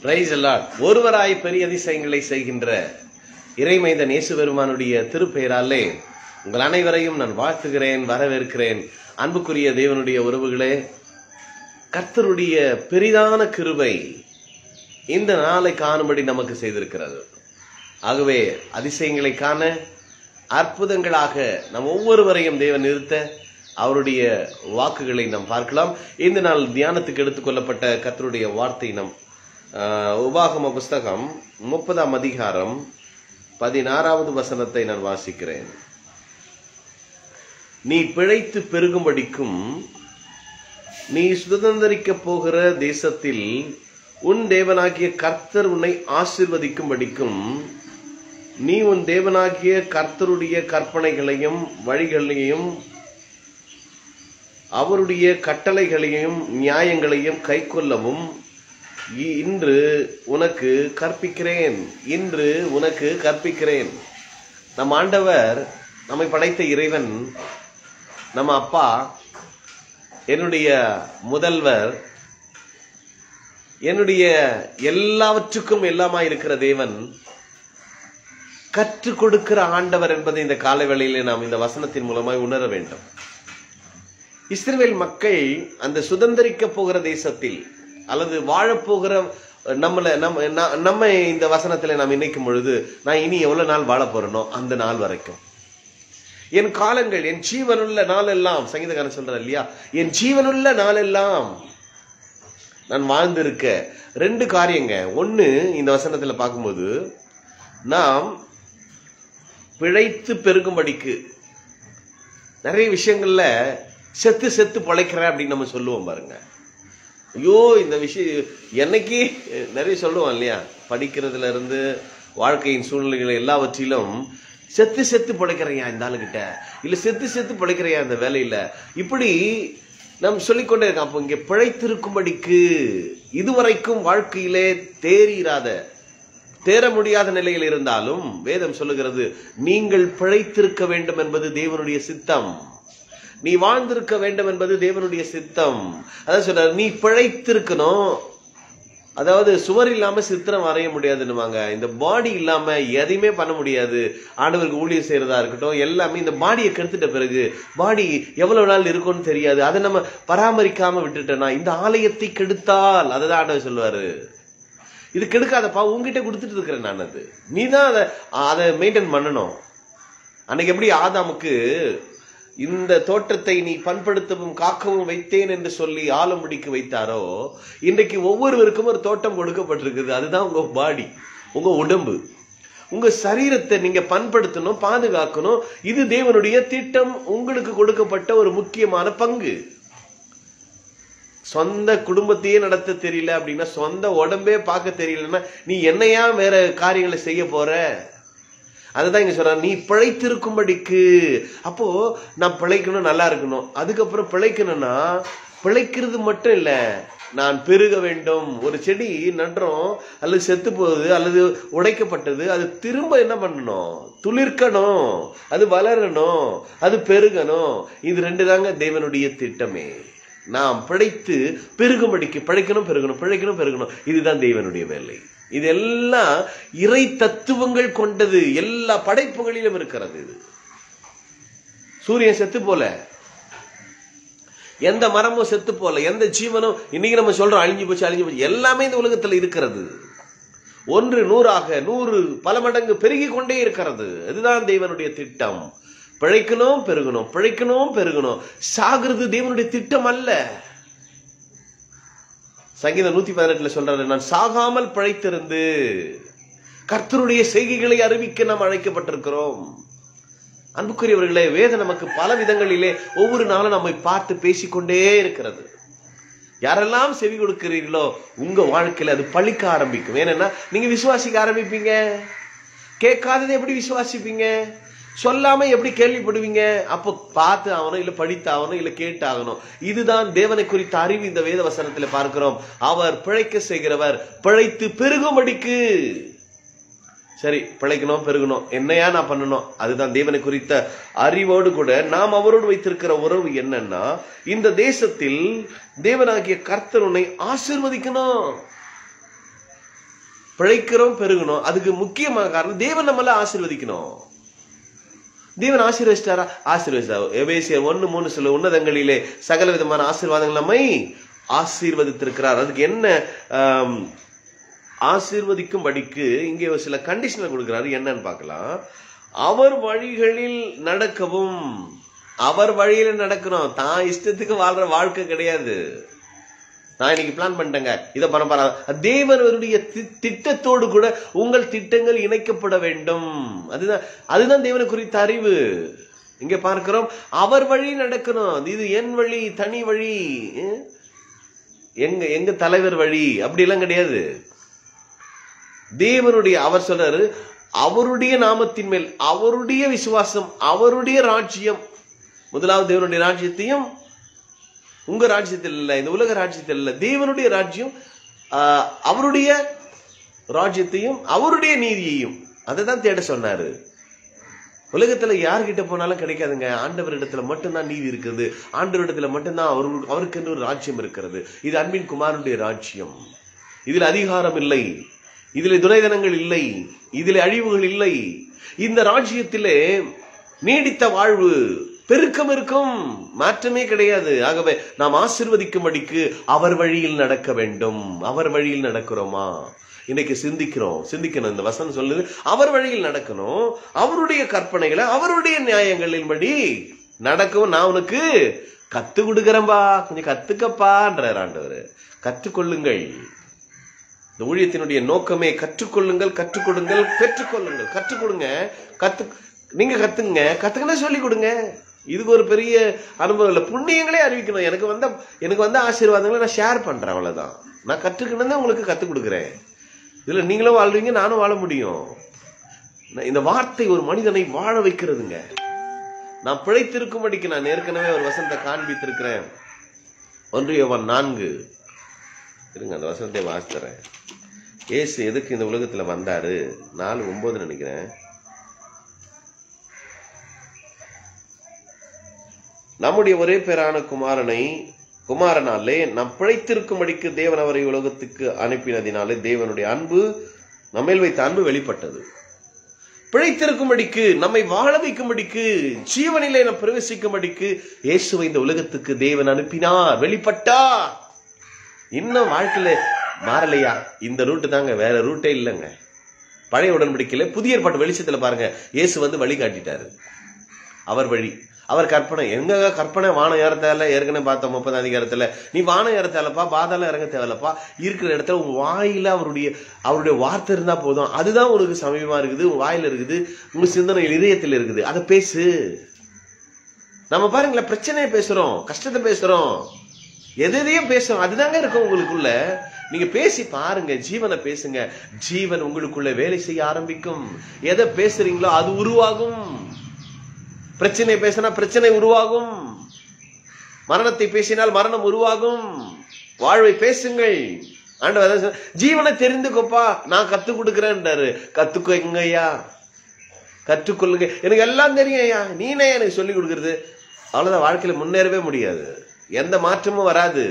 Price எல்லாம் ஒருவராய் பெரிய அதிசயங்களை செய்கின்ற இறைமைந்த நேசு பெருமானுடைய திருப்பெயராலே உங்கள் அனைவரையும் நான் வாழ்த்துகிறேன் வரவேற்கிறேன் அன்புக்குரிய தேவனுடைய உறவுகளே கர்த்தருடைய பெரிதான கிருபை இந்த நாளை காணும்படி நமக்கு செய்திருக்கிறது ஆகவே அதிசயங்களை காண அற்புதங்களாக நம் ஒவ்வொருவரையும் தேவன் நிறுத்த அவருடைய வாக்குகளை நாம் பார்க்கலாம் இந்த நாள் தியானத்துக்கு எடுத்துக்கொள்ளப்பட்ட கர்த்தருடைய வார்த்தை நம் ஆஹ், உபாகம புஸ்தகம் முப்பதாம் அதிகாரம் பதினாறாவது வசனத்தை நான் வாசிக்கிறேன் நீ பிழைத்து பெருகும்படிக்கும் நீ சுதந்திரிக்கப் போகிற தேசத்தில் உன் தேவனாகிய கர்த்தர் உன்னை ஆசிர்வதிக்கும்படிக்கும் நீ உன் தேவனாகிய கர்த்தருடைய கற்பனைகளையும் வழிகளையும் அவருடைய கட்டளைகளையும் நியாயங்களையும் கைக்கொள்ளவும் இ- இன்று உனக்கு கற்பிக்கிறேன் இன்று உனக்கு கற்பிக்கிறேன் நம் ஆண்டவர் நம்மை படைத்த இறைவன் நம்ம அப்பா என்னுடைய முதல்வர் என்னுடைய எல்லாவற்றுக்கும் எல்லாமா இருக்கிற தேவன் கற்றுக் கொடுக்கிற ஆண்டவர் என்பதை இந்த காலவேளையிலே நாம் இந்த வசனத்தின் மூலமாய் உணர வேண்டும் இஸ்ரவேல் மக்கள் அந்த சுதந்திரிக்க போகிற தேசத்தில் அல்லது வாழப்போகிற நம்மள நம்ம ந- நம்ம இந்த வசனத்துல நாம் நினைக்கும் பொழுது நான் இனி எவ்வளவு நாள் வாழ போறேனோ அந்த நாள் வரைக்கும் என் காலங்கள் என் ஜீவனுள்ள நாளெல்லாம் சங்கீதக்காரன் சொல்ற இல்லையா என் ஜீவனுள்ள நாளெல்லாம் நான் வாழ்ந்திருக்க ரெண்டு காரியங்க ஒண்ணு இந்த வசனத்துல பார்க்கும்போது நாம் பிழைத்து பெருகும்படிக்கு நிறைய விஷயங்கள்ல செத்து செத்து பிழைக்கிறேன் அப்படின்னு நம்ம சொல்லுவோம் பாருங்க ஐயோ இந்த விஷயம் என்னைக்கு நிறைய சொல்லுவோம் இல்லையா படிக்கிறதுல இருந்து வாழ்க்கையின் சூழ்நிலைகள் எல்லாவற்றிலும் செத்து செத்து பிழைக்கிறையா இந்த ஆளுகிட்ட இல்ல செத்து செத்து பிழைக்கிறையா இந்த வேலையில இப்படி நாம் சொல்லிக்கொண்டே இருக்கோம் அப்போ இங்க பிழைத்திருக்கும்படிக்கு இதுவரைக்கும் வாழ்க்கையிலே தேறிராத தேர முடியாத நிலையில் இருந்தாலும் வேதம் சொல்லுகிறது நீங்கள் பிழைத்திருக்க வேண்டும் என்பது தேவனுடைய சித்தம் நீ வாழ்ந்திருக்க வேண்டும் என்பது தேவனுடைய சித்தம் அதான் சொல்ற நீ பிழைத்திருக்கணும் அதாவது சுவர் இல்லாம சித்திரம் வரைய முடியாதுன்னுவாங்க இந்த பாடி இல்லாம எதையுமே பண்ண முடியாது ஆண்டவருக்கு ஊழியர் செய்யறதா இருக்கட்டும் எல்லாமே இந்த பாடியை கெடுத்துட்ட பிறகு பாடி எவ்வளவு நாள் இருக்கும்னு தெரியாது அதை நம்ம பராமரிக்காம விட்டுட்டோம்னா இந்த ஆலயத்தை கெடுத்தால் அதை தான் ஆண்டவர் சொல்லுவாரு இது கெடுக்காதப்பா உங்ககிட்ட கொடுத்துட்டு இருக்கிறேன் நான் அது நீ தான் அதை அதை மெயின்டைன் பண்ணணும் அன்னைக்கு எப்படி ஆதாமுக்கு இந்த தோட்டத்தை நீ பண்படுத்தவும் காக்கவும் வைத்தேன் என்று சொல்லி ஆலமுடிக்கு வைத்தாரோ இன்றைக்கு ஒவ்வொருவருக்கும் ஒரு தோட்டம் கொடுக்கப்பட்டிருக்குது அதுதான் உங்க பாடி உங்க உடம்பு உங்க சரீரத்தை நீங்க பண்படுத்தணும் பாதுகாக்கணும் இது தேவனுடைய திட்டம் உங்களுக்கு கொடுக்கப்பட்ட ஒரு முக்கியமான பங்கு சொந்த குடும்பத்தையே நடத்த தெரியல அப்படின்னா சொந்த உடம்பே பார்க்க தெரியலன்னா நீ என்னையா வேற காரியங்களை செய்ய போற அதுதான் இங்க சொல்ற நீ பிழைத்திருக்கும்படிக்கு அப்போ நான் பிழைக்கணும் நல்லா இருக்கணும் அதுக்கப்புறம் பிழைக்கணும்னா பிழைக்கிறது மட்டும் இல்ல நான் பெருக வேண்டும் ஒரு செடி நடுறோம் அல்லது செத்து போகுது அல்லது உடைக்கப்பட்டது அது திரும்ப என்ன பண்ணணும் துளிர்க்கணும் அது வளரணும் அது பெருகணும் இது ரெண்டு தாங்க தேவனுடைய திட்டமே நாம் பிழைத்து பெருகும்படிக்கு பிழைக்கணும் பெருகணும் பிழைக்கணும் பெருகணும் இதுதான் தேவனுடைய வேலை இதெல்லாம் இறை தத்துவங்கள் கொண்டது எல்லா படைப்புகளிலும் இருக்கிறது இது சூரியன் செத்து போல எந்த மரமும் செத்து போல எந்த ஜீவனும் இன்னைக்கு நம்ம சொல்றோம் அழிஞ்சு போச்சு அழிஞ்சு போச்சு எல்லாமே இந்த உலகத்துல இருக்கிறது ஒன்று நூறாக நூறு பல மடங்கு பெருகி கொண்டே இருக்கிறது இதுதான் தேவனுடைய திட்டம் பிழைக்கணும் பெருகணும் பிழைக்கணும் பெருகணும் சாகிறது தேவனுடைய திட்டம் அல்ல சங்கீதம் நூத்தி பதினெட்டுல சொல்றாரு நான் சாகாமல் பிழைத்திருந்து கர்த்தருடைய செய்கைகளை அறிவிக்க நாம் அழைக்கப்பட்டிருக்கிறோம் அன்புக்குரியவர்களே வேதம் நமக்கு பல விதங்களிலே ஒவ்வொரு நாளும் நம்மை பார்த்து பேசிக்கொண்டே இருக்கிறது யாரெல்லாம் செவி கொடுக்கிறீர்களோ உங்க வாழ்க்கையில அது பழிக்க ஆரம்பிக்கும் ஏன்னா நீங்க விசுவாசிக்க ஆரம்பிப்பீங்க கேட்காததை எப்படி விசுவாசிப்பீங்க சொல்லாம எப்படி கேள்விப்படுவீங்க அப்போ பார்த்து ஆகணும் இல்ல படித்து ஆகணும் இல்ல கேட்டு ஆகணும் இதுதான் தேவனை குறித்த அறிவு இந்த வேத வசனத்துல பார்க்கிறோம் அவர் பிழைக்க செய்கிறவர் பிழைத்து பெருகும்படிக்கு சரி பிழைக்கணும் பெருகணும் என்னையா நான் பண்ணணும் அதுதான் தேவனை குறித்த அறிவோடு கூட நாம் அவரோடு வைத்திருக்கிற உறவு என்னன்னா இந்த தேசத்தில் தேவனாகிய கர்த்தர் உன்னை ஆசிர்வதிக்கணும் பிழைக்கிறோம் பெருகணும் அதுக்கு முக்கியமான காரணம் தேவன் நம்மள ஆசீர்வதிக்கணும் தேவன் ஆசீர்வதிச்சிட்டாரா ஆசீர்வதிச்சார் எபேசியர் ஒன்னு மூணு சொல்ல உன்னதங்களிலே சகல விதமான ஆசீர்வாதங்கள் நம்மை ஆசீர்வதித்திருக்கிறார் அதுக்கு என்ன ஆம், ஆசீர்வதிக்கும்படிக்கு இங்கே ஒரு சில கண்டிஷனை கொடுக்கிறாரு என்னன்னு பார்க்கலாம் அவர் வழிகளில் நடக்கவும் அவர் வழியில நடக்கணும் தான் இஷ்டத்துக்கு வாழ்ற வாழ்க்கை கிடையாது நான் இன்னைக்கு பிளான் பண்ணிட்டேங்க இதை பண்ண போறா தேவனுடைய தி- திட்டத்தோடு கூட உங்கள் திட்டங்கள் இணைக்கப்பட வேண்டும் அதுதான் அதுதான் தேவனை குறித்த அறிவு இங்க பார்க்கிறோம் அவர் வழி நடக்கணும் இது என் வழி தனி வழி அஹ்? எங்க எங்க தலைவர் வழி அப்படி எல்லாம் கிடையாது தேவனுடைய அவர் சொல்றாரு அவருடைய நாமத்தின் மேல் அவருடைய விசுவாசம் அவருடைய ராஜ்யம் முதலாவது தேவனுடைய ராஜ்யத்தையும் உங்க ராஜ்யத்தில் இல்ல இந்த உலக ராஜ்யத்தில் இல்ல தேவனுடைய ராஜ்யம் ஆஹ், அவருடைய ராஜ்யத்தையும் அவருடைய நீதியையும் அதை தான் தேட சொன்னாரு உலகத்துல யார்கிட்ட போனாலும் கிடைக்காதுங்க ஆண்டவரிடத்துல மட்டும்தான் நீதி இருக்குது ஆண்டவரிடத்துல மட்டும்தான் அவரு அவருக்கு ஒரு ராஜ்யம் இருக்கிறது இது அன்பின் குமாரனுடைய ராஜ்யம் இதில் அதிகாரம் இல்லை இதில் துணைதனங்கள் இல்லை இதில் அழிவுகள் இல்லை இந்த ராஜ்யத்திலே நீடித்த வாழ்வு பெருக்கம் இருக்கும் மாற்றமே கிடையாது ஆகவே நாம் ஆசிர்வதிக்கும்படிக்கு அவர் வழியில் நடக்க வேண்டும் அவர் வழியில் நடக்கிறோமா இன்னைக்கு சிந்திக்கிறோம் சிந்திக்கணும் இந்த வசனம் சொல்லுது அவர் வழியில் நடக்கணும் அவருடைய கற்பனைகளை அவருடைய நியாயங்களின்படி நடக்கவும் நான் உனக்கு கத்து கொடுக்கிறேன்பா கொஞ்சம் கத்துக்கப்பான்றார் ஆண்டவர் கற்றுக்கொள்ளுங்கள் இந்த ஊழியத்தினுடைய நோக்கமே கற்றுக்கொள்ளுங்கள் கற்றுக் கொடுங்கள் பெற்றுக்கொள்ளுங்கள் கற்றுக் கொடுங்க கத்து நீங்க கத்துங்க கத்துக்கினா சொல்லி கொடுங்க இதுக்கு ஒரு பெரிய அனுபவம் இல்லை புண்ணியங்களே அறிவிக்கணும் எனக்கு வந்த எனக்கு வந்த ஆசீர்வாதங்களை நான் ஷேர் பண்றேன் அவ்வளவுதான் நான் கற்றுக்கணும் தான் உங்களுக்கு கத்துக் கொடுக்குறேன் இதுல நீங்களும் வாழ்வீங்க நானும் வாழ முடியும் நான் இந்த வார்த்தை ஒரு மனிதனை வாழ வைக்கிறதுங்க நான் பிழைத்திருக்கும்படிக்கு நான் ஏற்கனவே ஒரு வசனத்தை காண்பித்திருக்கிறேன் ஒன்றியவன் நான்கு இருங்க அந்த வசனத்தை வாசித்தரேன் ஏசு எதுக்கு இந்த உலகத்துல வந்தாரு நாலு ஒன்பது நினைக்கிறேன் நம்முடைய ஒரே பேரான குமாரனை குமாரனாலே நாம் பிழைத்திருக்கும்படிக்கு தேவன் அவரை உலகத்துக்கு அனுப்பினதினாலே தேவனுடைய அன்பு நம்மேல் வைத்த அன்பு வெளிப்பட்டது பிழைத்திருக்கும்படிக்கு நம்மை வாழ வைக்கும்படிக்கு ஜீவனிலே நாம் பிரவேசிக்கும்படிக்கு இயேசுவை இந்த உலகத்துக்கு தேவன் அனுப்பினார் வெளிப்பட்டார் இன்னும் வாழ்க்கையில மாறலையா இந்த ரூட்டு தாங்க வேற ரூட்டே இல்லைங்க பழைய உடன்படிக்கையில புதிய ஏற்பாட்டு வெளிச்சத்துல பாருங்க இயேசு வந்து வழி காட்டிட்டாரு அவர் வழி அவர் கற்பனை எங்க கற்பனை வானம் ஏற தேவையில்ல ஏற்கனவே பார்த்தோம் முப்பது அதிகாரத்துல நீ வானம் ஏற தேவையில்லப்பா பாதாளம் இறங்க தேவையில்லப்பா இருக்கிற இடத்துல உன் வாயில அவருடைய அவருடைய வார்த்தை இருந்தா போதும் அதுதான் உனக்கு சமீபமா இருக்குது உன் வாயில இருக்குது உங்க சிந்தனையில் இதயத்தில் இருக்குது அதை பேசு நம்ம பாருங்களேன் பிரச்சனையை பேசுறோம் கஷ்டத்தை பேசுறோம் எது எதையும் பேசுறோம் அதுதாங்க இருக்கும் உங்களுக்குள்ள நீங்க பேசி பாருங்க ஜீவனை பேசுங்க ஜீவன் உங்களுக்குள்ள வேலை செய்ய ஆரம்பிக்கும் எதை பேசுறீங்களோ அது உருவாகும் பிரச்சனை பேசினா பிரச்சனை உருவாகும் மரணத்தை பேசினால் மரணம் உருவாகும் வாழ்வை பேசுங்கள் ஆண்டவர் அதான் சொன்னார், ஜீவனை தெரிந்துக்கோப்பா நான் கத்து கொடுக்கிறேன்றாரு கத்துக்கோ எங்கய்யா கற்றுக்கொள்ளுங்க எனக்கு எல்லாம் தெரியும் ஐயா நீனே எனக்கு சொல்லி கொடுக்கறது அவ்வளவுதான் வாழ்க்கையில முன்னேறவே முடியாது எந்த மாற்றமும் வராது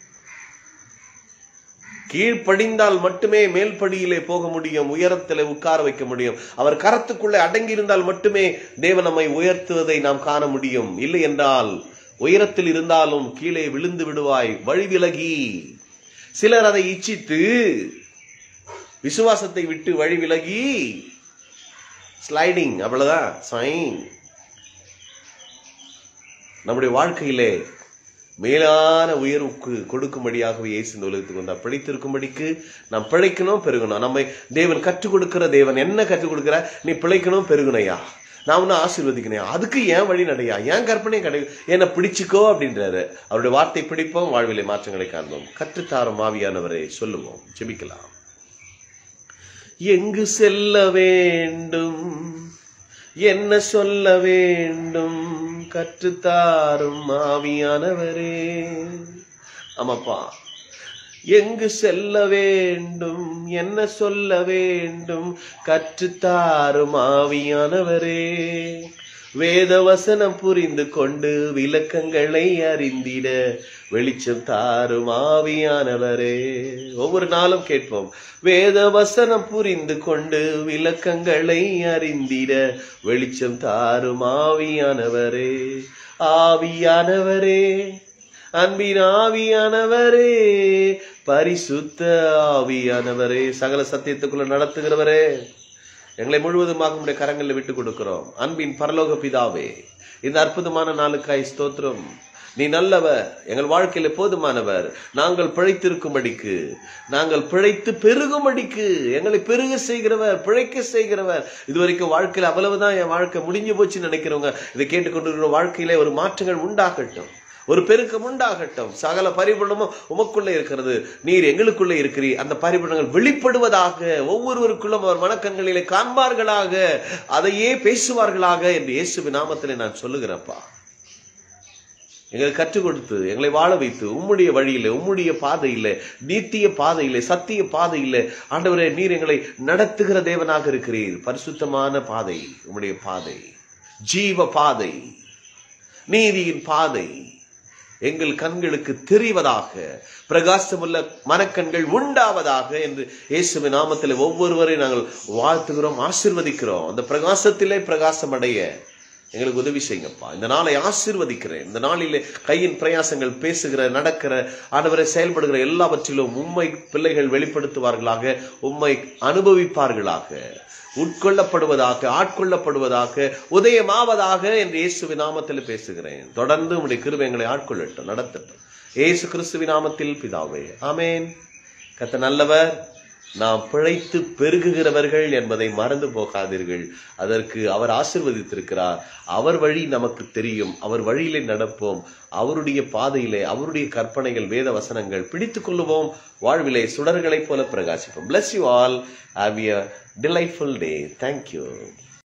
கீழ்ப்படிந்தால் மட்டுமே மேல்படியிலே போக முடியும் உயரத்திலே உட்கார வைக்க முடியும் அவர் கரத்துக்குள்ளே அடங்கி இருந்தால் மட்டுமே தேவன் நம்மை உயர்த்துவதை நாம் காண முடியும் இல்லை என்றால் உயரத்தில் இருந்தாலும் கீழே விழுந்து விடுவாய் வழி விலகி சிலர் அதை இச்சித்து விசுவாசத்தை விட்டு வழி விலகி ஸ்லைடிங் அவ்வளவுதான் சைன் நம்முடைய வாழ்க்கையிலே மேலான உயர்வுக்கு கொடுக்கும்படியாகவே இயேசு இந்த உலகத்துக்கு வந்தார் பிழைத்திருக்கும்படிக்கு நாம் பிழைக்கணும் பெருகணும் நம்மை தேவன் கற்றுக் கொடுக்கிற தேவன் என்ன கற்றுக் கொடுக்கிற நீ பிழைக்கணும் பெருகணையா நான் ஒன்னும் ஆசீர்வதிக்கணும் அதுக்கு ஏன் வழி நடையா ஏன் கற்பனை கடை என்னை பிடிச்சுக்கோ அப்படின்றாரு அவருடைய வார்த்தை பிடிப்போம் வாழ்விலே மாற்றங்களை காண்போம் கற்றுத்தாரும் ஆவியானவரை சொல்லுவோம் ஜெபிக்கலாம் எங்கு செல்ல வேண்டும் என்ன சொல்ல வேண்டும் கற்றுத்தாரும் ஆவியானவரே ஆமாப்பா எங்கு செல்ல வேண்டும் என்ன சொல்ல வேண்டும் கற்றுத்தாரும் ஆவியானவரே வேத வசனம் புரிந்து கொண்டு விளக்கங்களை அறிந்திட வெளிச்சம் தாரும் ஆவியானவரே ஒவ்வொரு நாளும் கேட்போம் வேத வசனம் புரிந்து கொண்டு விளக்கங்களை அறிந்திட வெளிச்சம் தாரும் ஆவியானவரே ஆவியானவரே அன்பின் ஆவியானவரே பரிசுத்த ஆவியானவரே சகல சத்தியத்துக்குள்ள நடத்துகிறவரே எங்களை முழுவதுமாக உடைய கரங்களில் விட்டு கொடுக்கிறோம் அன்பின் பரலோக பிதாவே இந்த அற்புதமான நாளுக்காய் ஸ்தோத்திரம் நீ நல்லவர் எங்கள் வாழ்க்கையில போதுமானவர் நாங்கள் பிழைத்திருக்கும்படிக்கு நாங்கள் பிழைத்து பெருகும்படிக்கு எங்களை பெருக செய்கிறவர் பிழைக்க செய்கிறவர் இதுவரைக்கும் வாழ்க்கையில அவ்வளவுதான் என் வாழ்க்கை முடிஞ்சு போச்சுன்னு நினைக்கிறவங்க இதை கேட்டுக்கொண்டிருக்கிற வாழ்க்கையில ஒரு மாற்றங்கள் உண்டாகட்டும் ஒரு பெருக்கம் உண்டாகட்டும் சகல பரிபூர்ணமும் உமக்குள்ளே இருக்கிறது நீர் எங்களுக்குள்ளே இருக்கிறீர் அந்த பரிபூர்ணங்கள் வெளிப்படுவதாக ஒவ்வொருவருக்குள்ளும் அவர் மனக்கண்களிலே காண்பார்களாக அதையே பேசுவார்களாக என்று இயேசுவின் நாமத்திலே நான் சொல்லுகிறப்பா எங்களுக்கு கற்றுக் கொடுத்து எங்களை வாழ வைத்து உம்முடைய வழியில உம்முடைய பாதையில நீத்திய பாதையில சத்திய பாதையில ஆண்டவரே நீர் எங்களை நடத்துகிற தேவனாக இருக்கிறீர் பரிசுத்தமான பாதை உம்முடைய பாதை ஜீவ பாதை நீதியின் பாதை எங்கள் கண்களுக்கு தெரிவதாக பிரகாசமுள்ள மனக்கண்கள் உண்டாவதாக என்று இயேசுவின் நாமத்தில் ஒவ்வொருவரையும் நாங்கள் வாழ்த்துகிறோம் ஆசிர்வதிக்கிறோம் அந்த பிரகாசத்திலே பிரகாசம் அடைய எங்களுக்கு உதவி செய்யுங்கப்பா இந்த நாளை ஆசீர்வதிக்கிறேன் இந்த நாளிலே கையின் பிரயாசங்கள் பேசுகிற நடக்கிற ஆண்டவரை செயல்படுகிற எல்லாவற்றிலும் உண்மை பிள்ளைகள் வெளிப்படுத்துவார்களாக உண்மை அனுபவிப்பார்களாக உட்கொள்ளப்படுவதாக ஆட்கொள்ளப்படுவதாக உதயமாவதாக என்று இயேசுவின் நாமத்தில் பேசுகிறேன் தொடர்ந்து உடைய கிருபைகளை ஆட்கொள்ளட்டும் நடத்தட்டும் இயேசு கிறிஸ்துவின் நாமத்தில் பிதாவே ஆமேன் கத்த நல்லவர் நாம் பிழைத்து பெருகுகிறவர்கள் என்பதை மறந்து போகாதீர்கள் அதற்கு அவர் ஆசிர்வதித்திருக்கிறார் அவர் வழி நமக்கு தெரியும் அவர் வழியிலே நடப்போம் அவருடைய பாதையிலே அவருடைய கற்பனைகள் வேத வசனங்கள் பிடித்துக் கொள்ளுவோம் வாழ்விலே சுடர்களைப் போல பிரகாசிப்போம் bless you all have a delightful day thank you